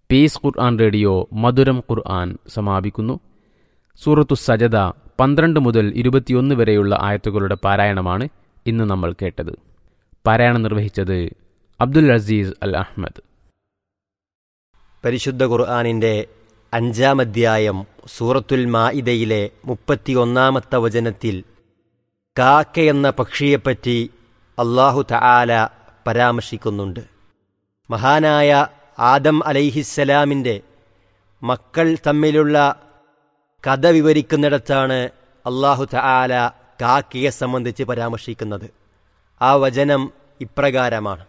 piece ഖുർആൻ radio മധുരം ഖുർആൻ സമാപിക്കുന്നു സൂറത്തു സജദ പന്ത്രണ്ട് മുതൽ ഇരുപത്തിയൊന്ന് വരെയുള്ള ആയത്തുകളുടെ പാരായണമാണ് ഇന്ന് നമ്മൾ കേട്ടത് പാരായണം നിർവഹിച്ചത് അബ്ദുൽ അസീസ് അൽ അഹമ്മദ് പരിശുദ്ധ ഖുർആാനിൻ്റെ അഞ്ചാം അധ്യായം സൂറത്തുൽ മാഇദയിലെ മുപ്പത്തിയൊന്നാമത്തെ വചനത്തിൽ കാക്ക എന്ന പക്ഷിയെപ്പറ്റി അള്ളാഹു തആല പരാമർശിക്കുന്നുണ്ട് മഹാനായ ആദം അലൈഹിസ്സലാമിൻ്റെ മക്കൾ തമ്മിലുള്ള കഥ വിവരിക്കുന്നിടത്താണ് അള്ളാഹു തആല കാക്കയെ സംബന്ധിച്ച് പരാമർശിക്കുന്നത് ആ വചനം ഇപ്രകാരമാണ്